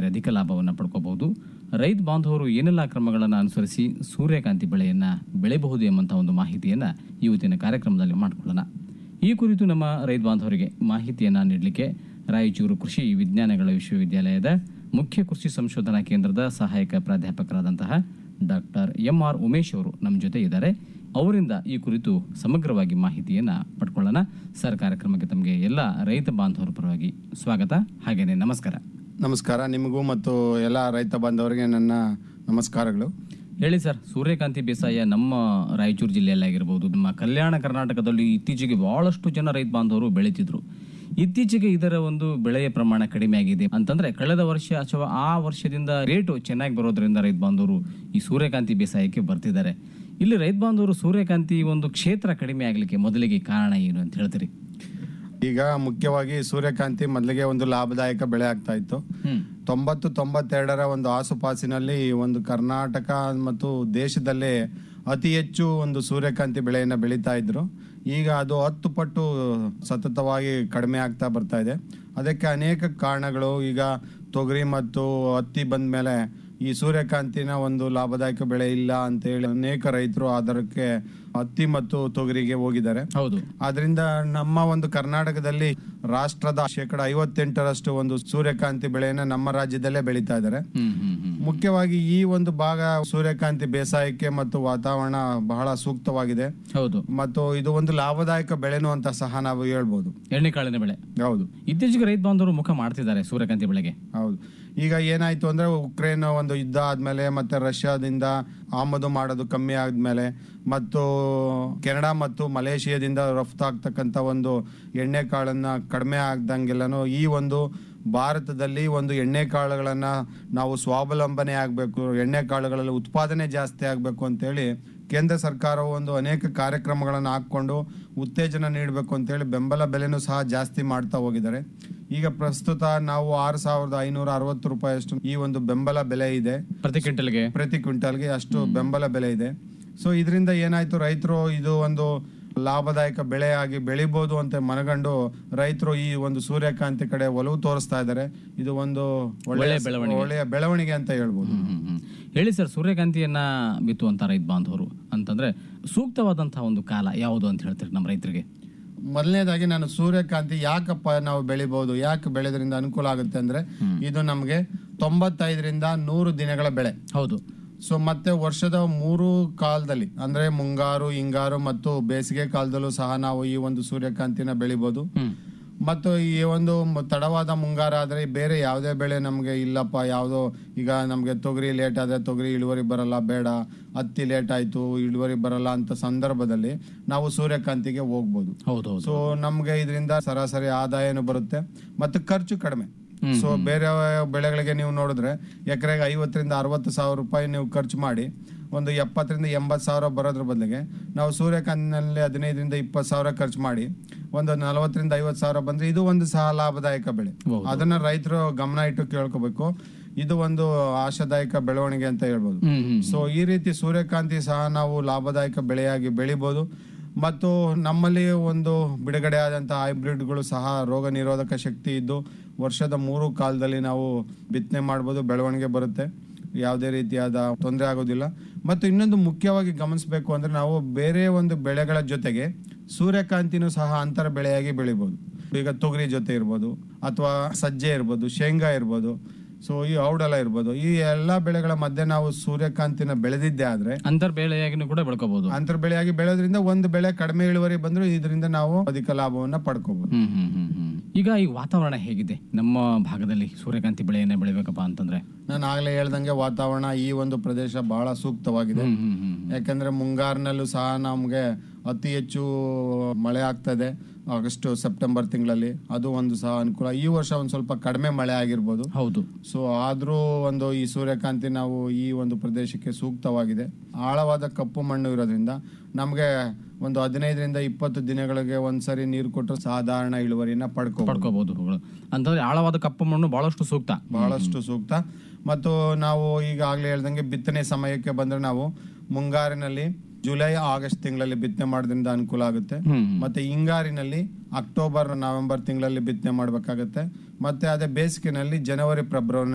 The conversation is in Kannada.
ಅಧಿಕ ಲಾಭವನ್ನು ಪಡ್ಕೋಬಹುದು ರೈತ ಬಾಂಧವರು ಏನೆಲ್ಲ ಕ್ರಮಗಳನ್ನು ಅನುಸರಿಸಿ ಸೂರ್ಯಕಾಂತಿ ಬೆಳೆಯನ್ನು ಬೆಳೆಯಬಹುದು ಎಂಬಂಥ ಒಂದು ಮಾಹಿತಿಯನ್ನು ಇವತ್ತಿನ ಕಾರ್ಯಕ್ರಮದಲ್ಲಿ ಮಾಡಿಕೊಳ್ಳೋಣ ಈ ಕುರಿತು ನಮ್ಮ ರೈತ ಬಾಂಧವರಿಗೆ ಮಾಹಿತಿಯನ್ನು ನೀಡಲಿಕ್ಕೆ ರಾಯಚೂರು ಕೃಷಿ ವಿಜ್ಞಾನಗಳ ವಿಶ್ವವಿದ್ಯಾಲಯದ ಮುಖ್ಯ ಕೃಷಿ ಸಂಶೋಧನಾ ಕೇಂದ್ರದ ಸಹಾಯಕ ಪ್ರಾಧ್ಯಾಪಕರಾದಂತಹ ಡಾಕ್ಟರ್ ಎಂ ಆರ್ ಉಮೇಶ್ ಅವರು ನಮ್ಮ ಜೊತೆ ಇದ್ದಾರೆ ಅವರಿಂದ ಈ ಕುರಿತು ಸಮಗ್ರವಾಗಿ ಮಾಹಿತಿಯನ್ನು ಪಡ್ಕೊಳ್ಳೋಣ ಸರ್ ಕಾರ್ಯಕ್ರಮಕ್ಕೆ ತಮಗೆ ಎಲ್ಲ ರೈತ ಬಾಂಧವರ ಪರವಾಗಿ ಸ್ವಾಗತ ಹಾಗೇನೆ ನಮಸ್ಕಾರ ನಮಸ್ಕಾರ ನಿಮಗೂ ಮತ್ತು ಎಲ್ಲ ರೈತ ಬಾಂಧವರಿಗೆ ನನ್ನ ನಮಸ್ಕಾರಗಳು ಹೇಳಿ ಸರ್ ಸೂರ್ಯಕಾಂತಿ ಬೇಸಾಯ ನಮ್ಮ ರಾಯಚೂರು ಜಿಲ್ಲೆಯಲ್ಲಾಗಿರ್ಬೋದು ನಮ್ಮ ಕಲ್ಯಾಣ ಕರ್ನಾಟಕದಲ್ಲಿ ಇತ್ತೀಚೆಗೆ ಬಹಳಷ್ಟು ಜನ ರೈತ ಬಾಂಧವರು ಬೆಳೀತಿದ್ರು ಇತ್ತೀಚೆಗೆ ಇದರ ಒಂದು ಬೆಳೆಯ ಪ್ರಮಾಣ ಕಡಿಮೆ ಆಗಿದೆ ಅಂತಂದ್ರೆ ಕಳೆದ ವರ್ಷ ಅಥವಾ ಆ ವರ್ಷದಿಂದ ರೇಟು ಚೆನ್ನಾಗಿ ಬರೋದ್ರಿಂದ ರೈತ ಬಾಂಧವರು ಈ ಸೂರ್ಯಕಾಂತಿ ಬೇಸಾಯಕ್ಕೆ ಬರ್ತಿದ್ದಾರೆ ಇಲ್ಲಿ ರೈತ ಬಾಂಧವರು ಸೂರ್ಯಕಾಂತಿ ಒಂದು ಕ್ಷೇತ್ರ ಕಡಿಮೆ ಆಗಲಿಕ್ಕೆ ಮೊದಲಿಗೆ ಕಾರಣ ಏನು ಅಂತ ಹೇಳ್ತೀರಿ ಈಗ ಮುಖ್ಯವಾಗಿ ಸೂರ್ಯಕಾಂತಿ ಮೊದಲಿಗೆ ಒಂದು ಲಾಭದಾಯಕ ಬೆಳೆ ಆಗ್ತಾ ಇತ್ತು ಹ್ಮ್ ತೊಂಬತ್ತು ತೊಂಬತ್ತೆರಡರ ಒಂದು ಆಸುಪಾಸಿನಲ್ಲಿ ಒಂದು ಕರ್ನಾಟಕ ಮತ್ತು ದೇಶದಲ್ಲೇ ಅತಿ ಹೆಚ್ಚು ಒಂದು ಸೂರ್ಯಕಾಂತಿ ಬೆಳೆಯನ್ನು ಬೆಳೀತಾ ಇದ್ರು ಈಗ ಅದು ಹತ್ತು ಪಟ್ಟು ಸತತವಾಗಿ ಕಡಿಮೆ ಆಗ್ತಾ ಬರ್ತಾ ಇದೆ ಅದಕ್ಕೆ ಅನೇಕ ಕಾರಣಗಳು ಈಗ ತೊಗರಿ ಮತ್ತು ಹತ್ತಿ ಬಂದ ಮೇಲೆ ಈ ಸೂರ್ಯಕಾಂತಿನ ಒಂದು ಲಾಭದಾಯಕ ಬೆಳೆ ಇಲ್ಲ ಅಂತೇಳಿ ಅನೇಕ ರೈತರು ಅದಕ್ಕೆ ಹತ್ತಿ ಮತ್ತು ತೊಗರಿಗೆ ಹೋಗಿದ್ದಾರೆ ಹೌದು ಆದ್ರಿಂದ ನಮ್ಮ ಒಂದು ಕರ್ನಾಟಕದಲ್ಲಿ ರಾಷ್ಟ್ರದ ಶೇಕಡ ಐವತ್ತೆಂಟರಷ್ಟು ಒಂದು ಸೂರ್ಯಕಾಂತಿ ಬೆಳೆಯನ್ನ ನಮ್ಮ ರಾಜ್ಯದಲ್ಲೇ ಬೆಳೀತಾ ಇದ್ದಾರೆ ಹ್ಮ್ ಹ್ಮ್ ಹ್ಮ್ ಮುಖ್ಯವಾಗಿ ಈ ಒಂದು ಭಾಗ ಸೂರ್ಯಕಾಂತಿ ಬೇಸಾಯಕ್ಕೆ ಮತ್ತು ವಾತಾವರಣ ಬಹಳ ಸೂಕ್ತವಾಗಿದೆ ಹೌದು ಮತ್ತು ಇದು ಒಂದು ಲಾಭದಾಯಕ ಬೆಳೆನು ಅಂತ ಸಹ ನಾವು ಹೇಳ್ಬೋದು ಎಣ್ಣೆಕಾಳಿನ ಬೆಳೆ ಹೌದು ಇತ್ತೀಚೆಗೆ ರೈತ ಬಾಂಧವರು ಮುಖ ಮಾಡ್ತಿದ್ದಾರೆ ಸೂರ್ಯಕಾಂತಿ ಬೆಳೆಗೆ ಹೌದು ಈಗ ಏನಾಯ್ತು ಅಂದ್ರೆ ಉಕ್ರೇನ್ ಒಂದು ಯುದ್ಧ ಆದ್ಮೇಲೆ ಮತ್ತೆ ರಷ್ಯಾದಿಂದ ಆಮದು ಮಾಡೋದು ಕಮ್ಮಿ ಆದ್ಮೇಲೆ ಮತ್ತು ಕೆನಡಾ ಮತ್ತು ಮಲೇಷಿಯಾದಿಂದ ರಫ್ತಾಗ್ತಕ್ಕಂಥ ಒಂದು ಎಣ್ಣೆ ಕಾಳನ್ನ ಕಡಿಮೆ ಆಗ್ದಂಗೆಲ್ಲನೂ ಈ ಒಂದು ಭಾರತದಲ್ಲಿ ಒಂದು ಎಣ್ಣೆ ಕಾಳುಗಳನ್ನ ನಾವು ಸ್ವಾವಲಂಬನೆ ಆಗಬೇಕು ಎಣ್ಣೆ ಕಾಳುಗಳಲ್ಲಿ ಉತ್ಪಾದನೆ ಜಾಸ್ತಿ ಆಗಬೇಕು ಅಂತೇಳಿ ಕೇಂದ್ರ ಸರ್ಕಾರವು ಒಂದು ಅನೇಕ ಕಾರ್ಯಕ್ರಮಗಳನ್ನು ಹಾಕ್ಕೊಂಡು ಉತ್ತೇಜನ ನೀಡಬೇಕು ಅಂತೇಳಿ ಬೆಂಬಲ ಬೆಲೆನೂ ಸಹ ಜಾಸ್ತಿ ಮಾಡ್ತಾ ಹೋಗಿದ್ದಾರೆ ಈಗ ಪ್ರಸ್ತುತ ನಾವು ಆರು ಸಾವಿರದ ಐನೂರ ಅರವತ್ತು ರೂಪಾಯಿಯಷ್ಟು ಈ ಒಂದು ಬೆಂಬಲ ಬೆಲೆ ಇದೆ ಪ್ರತಿ ಕ್ವಿಂಟಲ್ಗೆ ಪ್ರತಿ ಕ್ವಿಂಟಲ್ಗೆ ಅಷ್ಟು ಬೆಂಬಲ ಬೆಲೆ ಇದೆ ಸೊ ಇದರಿಂದ ಏನಾಯ್ತು ರೈತರು ಇದು ಒಂದು ಲಾಭದಾಯಕ ಬೆಳೆಯಾಗಿ ಬೆಳಿಬೋದು ಅಂತ ಮನಗಂಡು ರೈತರು ಈ ಒಂದು ಸೂರ್ಯಕಾಂತಿ ಕಡೆ ಒಲವು ತೋರಿಸ್ತಾ ಇದ್ದಾರೆ ಇದು ಒಂದು ಒಳ್ಳೆಯ ಒಳ್ಳೆಯ ಬೆಳವಣಿಗೆ ಅಂತ ಹೇಳ್ಬೋದು ಹ್ಮ್, ಹ್ಮ್, ಹ್ಮ್. ಹೇಳಿ ಸರ್ ಸೂರ್ಯಕಾಂತಿಯನ್ನ ಬಿತ್ತುವಂತ ರೈತ ಬಾಂಧವರು ಅಂತಂದ್ರೆ ಸೂಕ್ತವಾದಂತಹ ಒಂದು ಕಾಲ ಯಾವುದು ಅಂತ ಹೇಳ್ತೀರಿ ನಮ್ಮ ರೈತರಿಗೆ ಮೊದಲನೇದಾಗಿ ನಾನು ಸೂರ್ಯಕಾಂತಿ ಯಾಕಪ್ಪ ನಾವು ಬೆಳಿಬಹುದು ಯಾಕೆ ಬೆಳೆದ್ರಿಂದ ಅನುಕೂಲ ಆಗುತ್ತೆ ಅಂದ್ರೆ ಇದು ನಮಗೆ ತೊಂಬತ್ತೈದರಿಂದ ನೂರು ದಿನಗಳ ಬೆಳೆ ಹೌದು ಸೊ ಮತ್ತೆ ವರ್ಷದ ಮೂರು ಕಾಲದಲ್ಲಿ ಅಂದ್ರೆ ಮುಂಗಾರು ಹಿಂಗಾರು ಮತ್ತು ಬೇಸಿಗೆ ಕಾಲದಲ್ಲೂ ಸಹ ನಾವು ಈ ಒಂದು ಸೂರ್ಯಕಾಂತಿನ ಬೆಳಿಬಹುದು ಹ್ಮ್ ಮತ್ತು ಈ ಒಂದು ಮ- ತಡವಾದ ಮುಂಗಾರ ಆದ್ರೆ ಬೇರೆ ಯಾವುದೇ ಬೆಳೆ ನಮಗೆ ಇಲ್ಲಪ್ಪ ಯಾವುದೋ ಈಗ ನಮಗೆ ತೊಗರಿ ಲೇಟ್ ಆದ್ರೆ ತೊಗರಿ ಇಳುವರಿ ಬರಲ್ಲ ಬೇಡ ಹತ್ತಿ ಲೇಟ್ ಆಯ್ತು ಇಳುವರಿ ಬರಲ್ಲ ಅಂತ ಸಂದರ್ಭದಲ್ಲಿ ನಾವು ಸೂರ್ಯಕಾಂತಿಗೆ ಹೋಗ್ಬೋದು ಹೌದು ಹೌದು ಸೊ ನಮ್ಗೆ ಇದರಿಂದ ಸರಾಸರಿ ಆದಾಯನೂ ಬರುತ್ತೆ ಮತ್ತು ಖರ್ಚು ಕಡಿಮೆ ಸೊ ಬೇರೆ ಬೆಳೆಗಳಿಗೆ ನೀವು ನೋಡಿದ್ರೆ ಎಕರೆಗೆ ಐವತ್ತರಿಂದ ಅರವತ್ತು ಸಾವಿರ ರೂಪಾಯಿ ನೀವು ಖರ್ಚು ಮಾಡಿ ಒಂದು ಎಪ್ಪತ್ತರಿಂದ ಎಂಬತ್ತು ಸಾವಿರ ಬರೋದ್ರ ಬದಲಿಗೆ ನಾವು ಸೂರ್ಯಕಾಂತಿನಲ್ಲಿ ಹದಿನೈದರಿಂದ ಇಪ್ಪತ್ತು ಸಾವಿರ ಖರ್ಚು ಮಾಡಿ ಒಂದು ನಲವತ್ತರಿಂದ ಐವತ್ತು ಸಾವಿರ ಬಂದ್ರೆ ಇದು ಒಂದು ಸಹ ಲಾಭದಾಯಕ ಬೆಳೆ ಹೌದು. ಅದನ್ನ ರೈತರು ಗಮನ ಇಟ್ಟು ಕೇಳ್ಕೋಬೇಕು ಇದು ಒಂದು ಆಶಾದಾಯಕ ಬೆಳವಣಿಗೆ ಅಂತ ಹೇಳ್ಬೋದು ಹ್ಮ್ ಹ್ಮ್ ಸೊ ಈ ರೀತಿ ಸೂರ್ಯಕಾಂತಿ ಸಹ ನಾವು ಲಾಭದಾಯಕ ಬೆಳೆಯಾಗಿ ಬೆಳಿಬೋದು ಮತ್ತು ನಮ್ಮಲ್ಲಿ ಒಂದು ಬಿಡುಗಡೆ ಆದಂತಹ ಹೈಬ್ರಿಡ್ಗಳು ಸಹ ರೋಗ ನಿರೋಧಕ ಶಕ್ತಿ ಇದ್ದು ವರ್ಷದ ಮೂರು ಕಾಲದಲ್ಲಿ ನಾವು ಬಿತ್ತನೆ ಮಾಡ್ಬೋದು ಬೆಳವಣಿಗೆ ಬರುತ್ತೆ ಯಾವುದೇ ರೀತಿಯಾದ ತೊಂದರೆ ಆಗೋದಿಲ್ಲ ಮತ್ತು ಇನ್ನೊಂದು ಮುಖ್ಯವಾಗಿ ಗಮನಿಸಬೇಕು ಅಂದ್ರೆ ನಾವು ಬೇರೆ ಒಂದು ಬೆಳೆಗಳ ಜೊತೆಗೆ ಸೂರ್ಯಕಾಂತಿನೂ ಸಹ ಅಂತರ ಬೆಳೆಯಾಗಿ ಬೆಳಿಬೋದು ಈಗ ತೊಗರಿ ಜೊತೆ ಇರ್ಬೋದು ಅಥವಾ ಸಜ್ಜೆ ಇರ್ಬೋದು ಶೇಂಗಾ ಇರ್ಬೋದು ಸೊ ಈ ಔಡಲ ಇರ್ಬೋದು ಈ ಎಲ್ಲಾ ಬೆಳೆಗಳ ಮಧ್ಯೆ ನಾವು ಸೂರ್ಯಕಾಂತಿನ ಬೆಳೆದಿದ್ದೆ ಆದ್ರೆ ಅಂತರ್ ಬೆಳೆಯಾಗಿನೂ ಕೂಡ ಬೆಳ್ಕೋಬಹುದು ಅಂತರ ಬೆಳೆಯಾಗಿ ಬೆಳೆಯೋದ್ರಿಂದ ಒಂದು ಬೆಳೆ ಕಡಿಮೆ ಇಳುವರಿ ಬಂದ್ರು ಇದರಿಂದ ನಾವು ಅಧಿಕ ಲಾಭವನ್ನ ಪಡ್ಕೋಬಹುದು ಹ್ಮ್ ಹ್ಮ್ ಹ್ಮ್ ಹ್ಮ್ ಈಗ ಈ ವಾತಾವರಣ ಹೇಗಿದೆ ನಮ್ಮ ಭಾಗದಲ್ಲಿ ಸೂರ್ಯಕಾಂತಿ ಬೆಳೆಯನ್ನ ಬೆಳಿಬೇಕಪ್ಪ ಅಂತಂದ್ರೆ ನಾನು ಆಗ್ಲೇ ಹೇಳ್ದಂಗೆ ವಾತಾವರಣ ಈ ಒಂದು ಪ್ರದೇಶ ಬಹಳ ಸೂಕ್ತವಾಗಿದೆ ಹ್ಮ್ ಹ್ಮ್ ಹ್ಮ್ ಯಾಕಂದ್ರೆ ಮುಂಗಾರಿನಲ್ಲೂ ಸಹ ನಮ್ಗೆ ಅತಿ ಹೆಚ್ಚು ಮಳೆ ಆಗ್ತದೆ ಆಗಸ್ಟ್ ಸೆಪ್ಟೆಂಬರ್ ತಿಂಗಳಲ್ಲಿ ಅದು ಒಂದು ಸಹ ಅನುಕೂಲ ಈ ವರ್ಷ ಒಂದು ಸ್ವಲ್ಪ ಕಡಿಮೆ ಮಳೆ ಆಗಿರ್ಬೋದು ಹೌದು ಸೊ ಆದ್ರೂ ಒಂದು ಈ ಸೂರ್ಯಕಾಂತಿ ನಾವು ಈ ಒಂದು ಪ್ರದೇಶಕ್ಕೆ ಸೂಕ್ತವಾಗಿದೆ ಆಳವಾದ ಕಪ್ಪು ಮಣ್ಣು ಇರೋದ್ರಿಂದ ನಮಗೆ ಒಂದು ಹದಿನೈದರಿಂದ ಇಪ್ಪತ್ತು ದಿನಗಳಿಗೆ ಒಂದ್ಸರಿ ನೀರು ಕೊಟ್ಟರೆ ಸಾಧಾರಣ ಇಳುವರಿನ ಪಡ್ಕೋ ಪಡ್ಕೋಬಹುದು ಅಂತಂದ್ರೆ ಆಳವಾದ ಕಪ್ಪು ಮಣ್ಣು ಬಹಳಷ್ಟು ಸೂಕ್ತ ಬಹಳಷ್ಟು ಸೂಕ್ತ ಮತ್ತು ನಾವು ಈಗಾಗಲೇ ಹೇಳ್ದಂಗೆ ಬಿತ್ತನೆ ಸಮಯಕ್ಕೆ ಬಂದ್ರೆ ನಾವು ಮುಂಗಾರಿನಲ್ಲಿ ಜುಲೈ ಆಗಸ್ಟ್ ತಿಂಗಳಲ್ಲಿ ಬಿತ್ತನೆ ಮಾಡೋದ್ರಿಂದ ಅನುಕೂಲ ಆಗುತ್ತೆ ಹ್ಮ್ ಮತ್ತೆ ಹಿಂಗಾರಿನಲ್ಲಿ ಅಕ್ಟೋಬರ್ ನವೆಂಬರ್ ತಿಂಗಳಲ್ಲಿ ಬಿತ್ತನೆ ಮಾಡಬೇಕಾಗುತ್ತೆ ಮತ್ತೆ ಅದೇ ಬೇಸಿಗೆನಲ್ಲಿ ಜನವರಿ ಫೆಬ್ರವರಿ